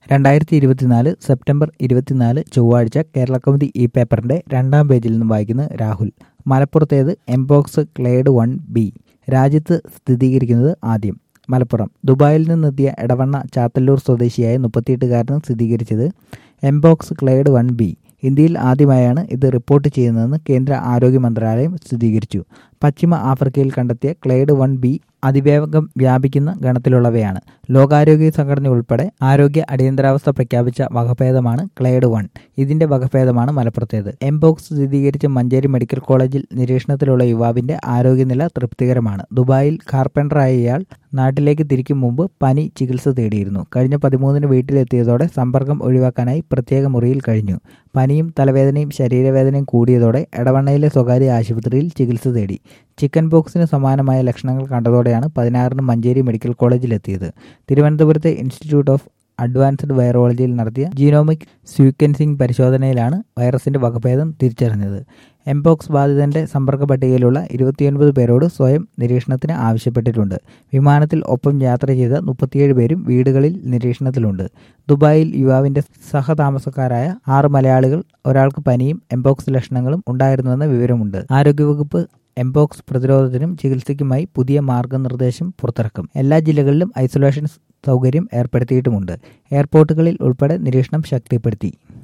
രണ്ടായിരത്തി ഇരുപത്തിനാല് സെപ്റ്റംബർ ഇരുപത്തിനാല് ചൊവ്വാഴ്ച കേരള കൗമുദി ഈ പേപ്പറിന്റെ രണ്ടാം പേജിൽ നിന്ന് വായിക്കുന്ന രാഹുൽ മലപ്പുറത്തേത് എംബോക്സ് ക്ലേഡ് വൺ ബി രാജ്യത്ത് സ്ഥിരീകരിക്കുന്നത് ആദ്യം മലപ്പുറം ദുബായിൽ നിന്നെത്തിയ എടവണ്ണ ചാത്തല്ലൂർ സ്വദേശിയായ മുപ്പത്തിയെട്ടുകാരന് സ്ഥിരീകരിച്ചത് എംബോക്സ് ക്ലേഡ് വൺ ബി ഇന്ത്യയിൽ ആദ്യമായാണ് ഇത് റിപ്പോർട്ട് ചെയ്യുന്നതെന്ന് കേന്ദ്ര ആരോഗ്യ മന്ത്രാലയം സ്ഥിരീകരിച്ചു പശ്ചിമ ആഫ്രിക്കയിൽ കണ്ടെത്തിയ ക്ലേഡ് വൺ ബി അതിവേഗം വ്യാപിക്കുന്ന ഗണത്തിലുള്ളവയാണ് ലോകാരോഗ്യ സംഘടന ഉൾപ്പെടെ ആരോഗ്യ അടിയന്തരാവസ്ഥ പ്രഖ്യാപിച്ച വകഭേദമാണ് ക്ലേഡ് വൺ ഇതിന്റെ വകഭേദമാണ് മലപ്പുറത്തേത് എംബോക്സ് സ്ഥിരീകരിച്ച മഞ്ചേരി മെഡിക്കൽ കോളേജിൽ നിരീക്ഷണത്തിലുള്ള യുവാവിന്റെ ആരോഗ്യനില തൃപ്തികരമാണ് ദുബായിൽ കാർപ്പൻഡറായ ഇയാൾ നാട്ടിലേക്ക് തിരിക്കും മുമ്പ് പനി ചികിത്സ തേടിയിരുന്നു കഴിഞ്ഞ പതിമൂന്നിന് വീട്ടിലെത്തിയതോടെ സമ്പർക്കം ഒഴിവാക്കാനായി പ്രത്യേക മുറിയിൽ കഴിഞ്ഞു പനിയും തലവേദനയും ശരീരവേദനയും കൂടിയതോടെ എടവണ്ണയിലെ സ്വകാര്യ ആശുപത്രിയിൽ ചികിത്സ തേടി ചിക്കൻ ബോക്സിന് സമാനമായ ലക്ഷണങ്ങൾ കണ്ടതോടെയാണ് പതിനാറിന് മഞ്ചേരി മെഡിക്കൽ കോളേജിലെത്തിയത് തിരുവനന്തപുരത്തെ ഇൻസ്റ്റിറ്റ്യൂട്ട് ഓഫ് അഡ്വാൻസ്ഡ് വൈറോളജിയിൽ നടത്തിയ ജീനോമിക് സ്വീക്വൻസിംഗ് പരിശോധനയിലാണ് വൈറസിന്റെ വകഭേദം തിരിച്ചറിഞ്ഞത് എംപോക്സ് ബാധിതന്റെ സമ്പർക്ക പട്ടികയിലുള്ള ഇരുപത്തിയൊൻപത് പേരോട് സ്വയം നിരീക്ഷണത്തിന് ആവശ്യപ്പെട്ടിട്ടുണ്ട് വിമാനത്തിൽ ഒപ്പം യാത്ര ചെയ്ത മുപ്പത്തിയേഴ് പേരും വീടുകളിൽ നിരീക്ഷണത്തിലുണ്ട് ദുബായിൽ യുവാവിന്റെ സഹതാമസക്കാരായ ആറ് മലയാളികൾ ഒരാൾക്ക് പനിയും എംപോക്സ് ലക്ഷണങ്ങളും ഉണ്ടായിരുന്നുവെന്ന വിവരമുണ്ട് ആരോഗ്യവകുപ്പ് എംപോക്സ് പ്രതിരോധത്തിനും ചികിത്സയ്ക്കുമായി പുതിയ മാർഗനിർദ്ദേശം പുറത്തിറക്കും എല്ലാ ജില്ലകളിലും ഐസൊലേഷൻ സൗകര്യം ഏർപ്പെടുത്തിയിട്ടുമുണ്ട് എയർപോർട്ടുകളിൽ ഉൾപ്പെടെ നിരീക്ഷണം ശക്തിപ്പെടുത്തി